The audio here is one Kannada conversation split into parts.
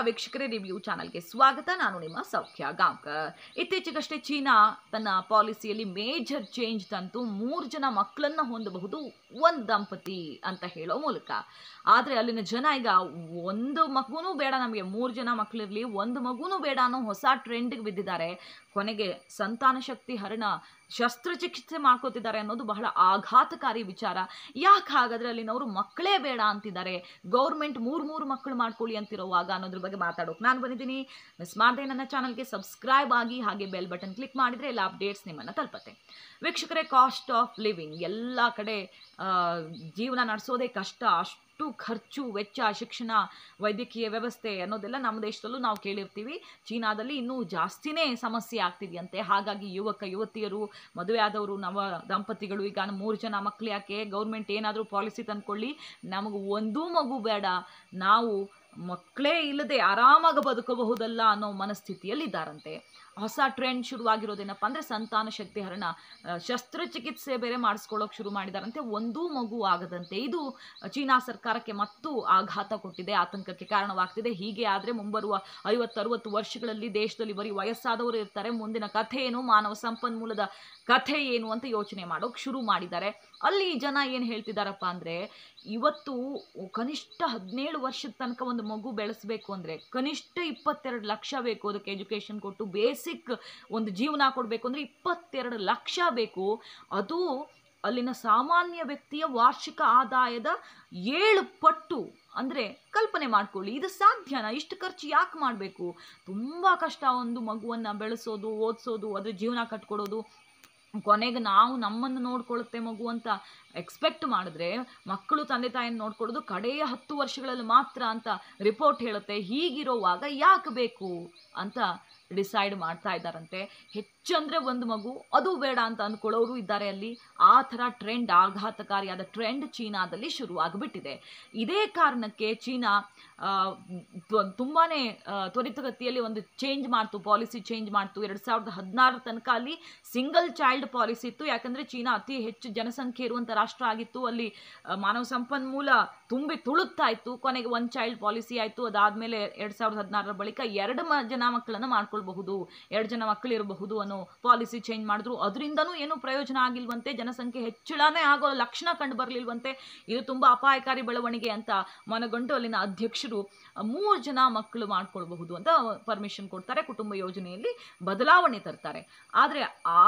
ವೀಕ್ಷಕರೇ ರಿವ್ಯೂ ಚಾನಲ್ಗೆ ಸ್ವಾಗತ ನಾನು ನಿಮ್ಮ ಸೌಖ್ಯ ಗಾಂವ್ಕರ್ ಇತ್ತೀಚೆಗಷ್ಟೇ ಚೀನಾ ತನ್ನ ಪಾಲಿಸಿಯಲ್ಲಿ ಮೇಜರ್ ಚೇಂಜ್ ತಂತು ಮೂರು ಜನ ಮಕ್ಕಳನ್ನ ಹೊಂದಬಹುದು ಒಂದು ದಂಪತಿ ಅಂತ ಹೇಳೋ ಮೂಲಕ ಆದರೆ ಅಲ್ಲಿನ ಜನ ಈಗ ಒಂದು ಮಗುನೂ ಬೇಡ ನಮಗೆ ಮೂರು ಜನ ಮಕ್ಕಳಿರಲಿ ಒಂದು ಮಗುನೂ ಬೇಡ ಅನ್ನೋ ಹೊಸ ಟ್ರೆಂಡ್ಗೆ ಬಿದ್ದಿದ್ದಾರೆ ಕೊನೆಗೆ ಸಂತಾನ ಶಕ್ತಿ ಹರಣ ಶಸ್ತ್ರಚಿಕಿತ್ಸೆ ಮಾಡ್ಕೋತಿದ್ದಾರೆ ಅನ್ನೋದು ಬಹಳ ಆಘಾತಕಾರಿ ವಿಚಾರ ಯಾಕೆ ಹಾಗಾದ್ರೆ ಅಲ್ಲಿನವರು ಮಕ್ಕಳೇ ಬೇಡ ಅಂತಿದ್ದಾರೆ ಗೌರ್ಮೆಂಟ್ ಮೂರು ಮೂರು ಮಕ್ಕಳು ಮಾಡ್ಕೊಳ್ಳಿ ಅಂತಿರೋವಾಗ ಅನ್ನೋದ್ರ ಬಗ್ಗೆ ಮಾತಾಡೋಕೆ ನಾನು ಬಂದಿದ್ದೀನಿ ಮಿಸ್ ಮಾಡದೆ ನನ್ನ ಚಾನಲ್ಗೆ ಸಬ್ಸ್ಕ್ರೈಬ್ ಆಗಿ ಹಾಗೆ ಬೆಲ್ ಬಟನ್ ಕ್ಲಿಕ್ ಮಾಡಿದರೆ ಎಲ್ಲ ಅಪ್ಡೇಟ್ಸ್ ನಿಮ್ಮನ್ನು ತಲುಪತ್ತೆ ವೀಕ್ಷಕರೇ ಕಾಸ್ಟ್ ಆಫ್ ಲಿವಿಂಗ್ ಎಲ್ಲ ಕಡೆ ಆ, ಜೀವನ ನಡೆಸೋದೇ ಕಷ್ಟ ಅಷ್ಟು ಖರ್ಚು ವೆಚ್ಚ ಶಿಕ್ಷಣ ವೈದ್ಯಕೀಯ ವ್ಯವಸ್ಥೆ ಅನ್ನೋದೆಲ್ಲ ನಮ್ಮ ದೇಶದಲ್ಲೂ ನಾವು ಕೇಳಿರ್ತೀವಿ ಚೀನಾದಲ್ಲಿ ಇನ್ನೂ ಜಾಸ್ತಿನೇ ಸಮಸ್ಯೆ ಆಗ್ತಿದೆಯಂತೆ ಹಾಗಾಗಿ ಯುವಕ ಯುವತಿಯರು ಮದುವೆ ಆದವರು ನವ ದಂಪತಿಗಳು ಈಗ ಮೂರು ಜನ ಮಕ್ಕಳು ಯಾಕೆ ಗೌರ್ಮೆಂಟ್ ಏನಾದರೂ ಪಾಲಿಸಿ ತಂದ್ಕೊಳ್ಳಿ ನಮಗೆ ಒಂದೂ ಮಗು ಬೇಡ ನಾವು ಮಕ್ಕಳೇ ಇಲ್ಲದೆ ಆರಾಮಾಗಿ ಬದುಕಬಹುದಲ್ಲ ಅನ್ನೋ ಮನಸ್ಥಿತಿಯಲ್ಲಿದ್ದಾರಂತೆ ಹೊಸ ಟ್ರೆಂಡ್ ಶುರುವಾಗಿರೋದೇನಪ್ಪ ಅಂದರೆ ಸಂತಾನ ಶಕ್ತಿ ಹರಣ ಆ, ಶಸ್ತ್ರಚಿಕಿತ್ಸೆ ಬೇರೆ ಮಾಡಿಸ್ಕೊಳ್ಳೋಕೆ ಶುರು ಮಾಡಿದಾರಂತೆ ಒಂದೂ ಮಗು ಆಗದಂತೆ ಇದು ಚೀನಾ ಸರ್ಕಾರಕ್ಕೆ ಮತ್ತೂ ಆಘಾತ ಕೊಟ್ಟಿದೆ ಆತಂಕಕ್ಕೆ ಕಾರಣವಾಗ್ತಿದೆ ಹೀಗೆ ಆದರೆ ಮುಂಬರುವ ಐವತ್ತರವತ್ತು ವರ್ಷಗಳಲ್ಲಿ ದೇಶದಲ್ಲಿ ಬರೀ ವಯಸ್ಸಾದವರು ಇರ್ತಾರೆ ಮುಂದಿನ ಕಥೆ ಏನು ಮಾನವ ಸಂಪನ್ಮೂಲದ ಕಥೆ ಏನು ಅಂತ ಯೋಚನೆ ಮಾಡೋಕೆ ಶುರು ಮಾಡಿದ್ದಾರೆ ಅಲ್ಲಿ ಜನ ಏನು ಹೇಳ್ತಿದ್ದಾರಪ್ಪ ಅಂದರೆ ಇವತ್ತು ಕನಿಷ್ಠ ಹದಿನೇಳು ವರ್ಷದ ತನಕ ಒಂದು ಮಗು ಬೆಳೆಸಬೇಕು ಅಂದರೆ ಕನಿಷ್ಠ ಇಪ್ಪತ್ತೆರಡು ಲಕ್ಷ ಬೇಕು ಅದಕ್ಕೆ ಎಜುಕೇಷನ್ ಕೊಟ್ಟು ಬೇಸಿಕ್ ಒಂದು ಜೀವನ ಕೊಡಬೇಕು ಅಂದರೆ ಇಪ್ಪತ್ತೆರಡು ಲಕ್ಷ ಬೇಕು ಅದು ಅಲ್ಲಿನ ಸಾಮಾನ್ಯ ವ್ಯಕ್ತಿಯ ವಾರ್ಷಿಕ ಆದಾಯದ ಏಳು ಪಟ್ಟು ಅಂದರೆ ಕಲ್ಪನೆ ಮಾಡ್ಕೊಳ್ಳಿ ಇದು ಸಾಧ್ಯನಾ ಇಷ್ಟು ಖರ್ಚು ಯಾಕೆ ಮಾಡಬೇಕು ತುಂಬ ಕಷ್ಟ ಒಂದು ಮಗುವನ್ನು ಬೆಳೆಸೋದು ಓದಿಸೋದು ಅದ್ರ ಜೀವನ ಕಟ್ಕೊಡೋದು ಕೊನೆಗೆ ನಾವು ನಮ್ಮನ್ನು ನೋಡ್ಕೊಳ್ಳುತ್ತೆ ಮಗು ಅಂತ ಎಕ್ಸ್ಪೆಕ್ಟ್ ಮಾಡಿದ್ರೆ ಮಕ್ಕಳು ತಂದೆ ತಾಯಿಯನ್ನು ನೋಡ್ಕೊಳ್ಳೋದು ಕಡೆಯ ಹತ್ತು ವರ್ಷಗಳಲ್ಲಿ ಮಾತ್ರ ಅಂತ ರಿಪೋರ್ಟ್ ಹೇಳುತ್ತೆ ಹೀಗಿರೋವಾಗ ಯಾಕೆ ಬೇಕು ಅಂತ ಡಿಸೈಡ್ ಮಾಡ್ತಾ ಇದ್ದಾರಂತೆ ಹೆಚ್ಚಂದ್ರೆ ಒಂದು ಮಗು ಅದು ಬೇಡ ಅಂತ ಅಂದ್ಕೊಳ್ಳೋರು ಇದ್ದಾರೆ ಅಲ್ಲಿ ಆ ಥರ ಟ್ರೆಂಡ್ ಆಘಾತಕಾರಿಯಾದ ಟ್ರೆಂಡ್ ಚೀನಾದಲ್ಲಿ ಶುರುವಾಗಿಬಿಟ್ಟಿದೆ ಇದೇ ಕಾರಣಕ್ಕೆ ಚೀನಾ ಆ, ತ್ವ- ತುಂಬಾನೇ ಆ, ತ್ವರಿತಗತಿಯಲ್ಲಿ ಒಂದು ಚೇಂಜ್ ಮಾಡ್ತು ಪಾಲಿಸಿ ಚೇಂಜ್ ಮಾಡ್ತು ಎರಡು ಸಾವಿರದ ಹದಿನಾರರ ತನಕ ಅಲ್ಲಿ ಸಿಂಗಲ್ ಚೈಲ್ಡ್ ಪಾಲಿಸಿ ಇತ್ತು ಯಾಕಂದ್ರೆ ಚೀನಾ ಅತಿ ಹೆಚ್ಚು ಜನಸಂಖ್ಯೆ ಇರುವಂಥ ರಾಷ್ಟ್ರ ಆಗಿತ್ತು ಅಲ್ಲಿ ಆ, ಮಾನವ ಸಂಪನ್ಮೂಲ ತುಂಬಿ ತುಳುಕ್ತಾ ಇತ್ತು ಕೊನೆಗೆ ಒಂದು ಚೈಲ್ಡ್ ಪಾಲಿಸಿ ಆಯಿತು ಅದಾದಮೇಲೆ ಎರಡು ಸಾವಿರದ ಹದಿನಾರರ ಬಳಿಕ ಎರಡು ಮ ಜನ ಮಕ್ಕಳನ್ನು ಮಾಡ್ಕೊಳ್ಬಹುದು ಎರಡು ಜನ ಮಕ್ಕಳು ಇರಬಹುದು ಅನ್ನೋ ಪಾಲಿಸಿ ಚೇಂಜ್ ಮಾಡಿದ್ರು ಅದರಿಂದನೂ ಏನೂ ಪ್ರಯೋಜನ ಆಗಿಲ್ವಂತೆ ಜನಸಂಖ್ಯೆ ಹೆಚ್ಚಳನೇ ಆಗೋ ಲಕ್ಷಣ ಕಂಡು ಬರಲಿಲ್ವಂತೆ ಇದು ತುಂಬ ಅಪಾಯಕಾರಿ ಬೆಳವಣಿಗೆ ಅಂತ ಮನಗಂಡು ಅಲ್ಲಿನ ಅಧ್ಯಕ್ಷರು ಮೂರು ಜನ ಮಕ್ಕಳು ಮಾಡ್ಕೊಳ್ಬಹುದು ಅಂತ ಪರ್ಮಿಷನ್ ಕೊಡ್ತಾರೆ ಕುಟುಂಬ ಯೋಜನೆಯಲ್ಲಿ ಬದಲಾವಣೆ ತರ್ತಾರೆ ಆದರೆ ಆ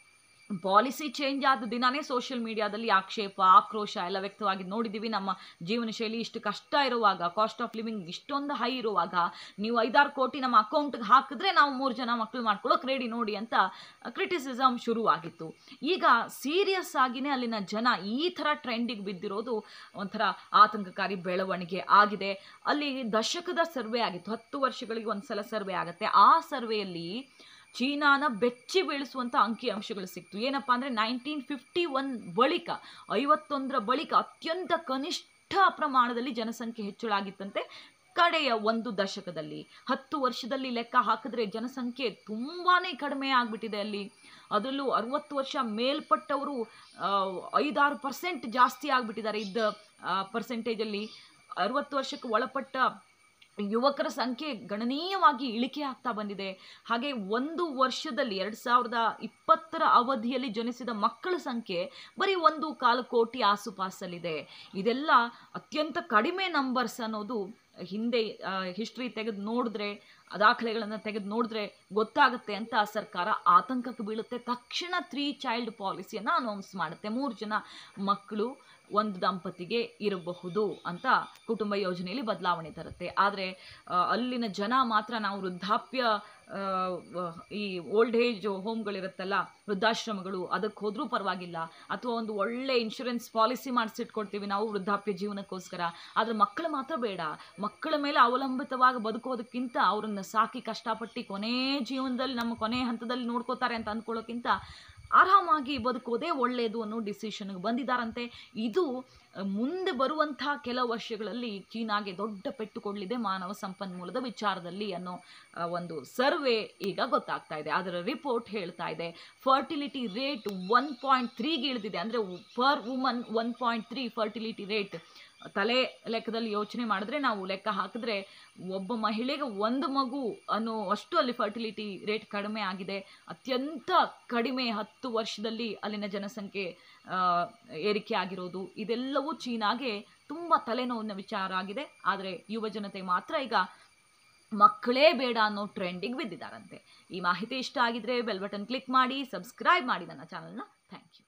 ಪಾಲಿಸಿ ಚೇಂಜ್ ಆದ ದಿನಾನೇ ಸೋಷಿಯಲ್ ಮೀಡಿಯಾದಲ್ಲಿ ಆಕ್ಷೇಪ ಆಕ್ರೋಶ ಎಲ್ಲ ವ್ಯಕ್ತವಾಗಿ ನೋಡಿದ್ದೀವಿ ನಮ್ಮ ಜೀವನ ಶೈಲಿ ಇಷ್ಟು ಕಷ್ಟ ಇರುವಾಗ ಕಾಸ್ಟ್ ಆಫ್ ಲಿವಿಂಗ್ ಇಷ್ಟೊಂದು ಹೈ ಇರುವಾಗ ನೀವು ಐದಾರು ಕೋಟಿ ನಮ್ಮ ಅಕೌಂಟ್ಗೆ ಹಾಕಿದ್ರೆ ನಾವು ಮೂರು ಜನ ಮಕ್ಕಳು ಮಾಡ್ಕೊಳ್ಳೋಕೆ ರೆಡಿ ನೋಡಿ ಅಂತ ಕ್ರಿಟಿಸಿಸಮ್ ಶುರುವಾಗಿತ್ತು ಈಗ ಸೀರಿಯಸ್ ಆಗಿನೇ ಅಲ್ಲಿನ ಜನ ಈ ಥರ ಟ್ರೆಂಡಿಗೆ ಬಿದ್ದಿರೋದು ಒಂಥರ ಆತಂಕಕಾರಿ ಬೆಳವಣಿಗೆ ಆಗಿದೆ ಅಲ್ಲಿ ದಶಕದ ಸರ್ವೆ ಆಗಿತ್ತು ಹತ್ತು ವರ್ಷಗಳಿಗೆ ಒಂದ್ಸಲ ಸರ್ವೆ ಆಗುತ್ತೆ ಆ ಸರ್ವೆಯಲ್ಲಿ ಚೀನಾನ ಬೆಚ್ಚಿ ಬೀಳಿಸುವಂಥ ಅಂಕಿ ಅಂಶಗಳು ಸಿಕ್ತು ಏನಪ್ಪ ಅಂದರೆ ನೈನ್ಟೀನ್ ಫಿಫ್ಟಿ ಒನ್ ಬಳಿಕ ಐವತ್ತೊಂದರ ಬಳಿಕ ಅತ್ಯಂತ ಕನಿಷ್ಠ ಪ್ರಮಾಣದಲ್ಲಿ ಜನಸಂಖ್ಯೆ ಹೆಚ್ಚಳ ಆಗಿತ್ತಂತೆ ಕಡೆಯ ಒಂದು ದಶಕದಲ್ಲಿ ಹತ್ತು ವರ್ಷದಲ್ಲಿ ಲೆಕ್ಕ ಹಾಕಿದ್ರೆ ಜನಸಂಖ್ಯೆ ತುಂಬಾ ಕಡಿಮೆ ಆಗಿಬಿಟ್ಟಿದೆ ಅಲ್ಲಿ ಅದರಲ್ಲೂ ಅರುವತ್ತು ವರ್ಷ ಮೇಲ್ಪಟ್ಟವರು ಆ, ಐದಾರು ಪರ್ಸೆಂಟ್ ಜಾಸ್ತಿ ಆಗಿಬಿಟ್ಟಿದ್ದಾರೆ ಇದ್ದ ಪರ್ಸೆಂಟೇಜಲ್ಲಿ ಅರುವತ್ತು ವರ್ಷಕ್ಕೆ ಒಳಪಟ್ಟ ಯುವಕರ ಸಂಖ್ಯೆ ಗಣನೀಯವಾಗಿ ಇಳಿಕೆ ಆಗ್ತಾ ಬಂದಿದೆ ಹಾಗೆ ಒಂದು ವರ್ಷದಲ್ಲಿ ಎರಡು ಸಾವಿರದ ಇಪ್ಪತ್ತರ ಅವಧಿಯಲ್ಲಿ ಜನಿಸಿದ ಮಕ್ಕಳ ಸಂಖ್ಯೆ ಬರೀ ಒಂದು ಕಾಲು ಕೋಟಿ ಆಸುಪಾಸಲ್ಲಿದೆ ಇದೆಲ್ಲ ಅತ್ಯಂತ ಕಡಿಮೆ ನಂಬರ್ಸ್ ಅನ್ನೋದು ಹಿಂದೆ ಹಿಸ್ಟ್ರಿ ತೆಗೆದು ನೋಡಿದ್ರೆ ದಾಖಲೆಗಳನ್ನು ತೆಗೆದು ನೋಡಿದ್ರೆ ಗೊತ್ತಾಗುತ್ತೆ ಅಂತ ಸರ್ಕಾರ ಆತಂಕಕ್ಕೆ ಬೀಳುತ್ತೆ ತಕ್ಷಣ ತ್ರೀ ಚೈಲ್ಡ್ ಪಾಲಿಸಿಯನ್ನು ಅನೌನ್ಸ್ ಮಾಡುತ್ತೆ ಮೂರು ಜನ ಮಕ್ಕಳು ಒಂದು ದಂಪತಿಗೆ ಇರಬಹುದು ಅಂತ ಕುಟುಂಬ ಯೋಜನೆಯಲ್ಲಿ ಬದಲಾವಣೆ ತರುತ್ತೆ ಆದರೆ ಅಲ್ಲಿನ ಜನ ಮಾತ್ರ ನಾವು ವೃದ್ಧಾಪ್ಯ ಆ, ವ- ಈ ಓಲ್ಡ್ ಏಜ್ ಹೋಮ್ಗಳಿರುತ್ತಲ್ಲ ವೃದ್ಧಾಶ್ರಮಗಳು ಅದಕ್ಕೆ ಹೋದರೂ ಪರವಾಗಿಲ್ಲ ಅಥವಾ ಒಂದು ಒಳ್ಳೆ ಇನ್ಶೂರೆನ್ಸ್ ಪಾಲಿಸಿ ಮಾಡಿಸಿಟ್ಕೊಡ್ತೀವಿ ನಾವು ವೃದ್ಧಾಪ್ಯ ಜೀವನಕ್ಕೋಸ್ಕರ ಆದರೆ ಮಕ್ಕಳು ಮಾತ್ರ ಬೇಡ ಮಕ್ಕಳ ಮೇಲೆ ಅವಲಂಬಿತವಾಗಿ ಬದುಕೋದಕ್ಕಿಂತ ಅವ್ರನ್ನ ಸಾಕಿ ಕಷ್ಟಪಟ್ಟು ಕೊನೇ ಜೀವನದಲ್ಲಿ ನಮ್ಮ ಕೊನೆ ಹಂತದಲ್ಲಿ ನೋಡ್ಕೋತಾರೆ ಅಂತ ಅಂದ್ಕೊಳ್ಳೋಕ್ಕಿಂತ ಆರಾಮಾಗಿ ಬದುಕೋದೇ ಒಳ್ಳೆಯದು ಅನ್ನೋ ಡಿಸಿಷನ್ಗೆ ಬಂದಿದ್ದಾರಂತೆ ಇದು ಆ, ಮುಂದೆ ಬರುವಂಥ ಕೆಲ ವರ್ಷಗಳಲ್ಲಿ ಚೀನಾಗೆ ದೊಡ್ಡ ಪೆಟ್ಟು ಕೊಡಲಿದೆ ಮಾನವ ಸಂಪನ್ಮೂಲದ ವಿಚಾರದಲ್ಲಿ ಅನ್ನೋ ಆ, ಒಂದು ಸರ್ವೆ ಈಗ ಗೊತ್ತಾಗ್ತಾ ಇದೆ ಅದರ ರಿಪೋರ್ಟ್ ಹೇಳ್ತಾ ಇದೆ ಫರ್ಟಿಲಿಟಿ ರೇಟ್ ಒನ್ ಪಾಯಿಂಟ್ ತ್ರೀಗೆ ಇಳಿದಿದೆ ಅಂದರೆ per woman one point three fertility rate ತಲೆ ಲೆಕ್ಕದಲ್ಲಿ ಯೋಚನೆ ಮಾಡಿದ್ರೆ ನಾವು ಲೆಕ್ಕ ಹಾಕಿದ್ರೆ ಒಬ್ಬ ಮಹಿಳೆಗೆ ಒಂದು ಮಗು ಅನ್ನೋ ಅಷ್ಟು ಅಲ್ಲಿ ಫರ್ಟಿಲಿಟಿ ರೇಟ್ ಕಡಿಮೆ ಆಗಿದೆ ಅತ್ಯಂತ ಕಡಿಮೆ ಹತ್ತು ವರ್ಷದಲ್ಲಿ ಅಲ್ಲಿನ ಜನಸಂಖ್ಯೆ ಆ, ಏರಿಕೆ ಆಗಿರೋದು ಇದೆಲ್ಲವೂ ಚೀನಾಗೆ ತುಂಬ ತಲೆನೋವಿನ ವಿಚಾರ ಆಗಿದೆ ಆದರೆ ಯುವ ಜನತೆ ಮಾತ್ರ ಈಗ ಮಕ್ಕಳೇ ಬೇಡ ಅನ್ನೋ ಟ್ರೆಂಡಿಗೆ ಬಿದ್ದಿದ್ದಾರಂತೆ ಈ ಮಾಹಿತಿ ಇಷ್ಟ ಆಗಿದ್ರೆ ಬೆಲ್ ಬಟನ್ ಕ್ಲಿಕ್ ಮಾಡಿ ಸಬ್ಸ್ಕ್ರೈಬ್ ಮಾಡಿ ನನ್ನ ಚಾನಲ್ನ ಥ್ಯಾಂಕ್ ಯು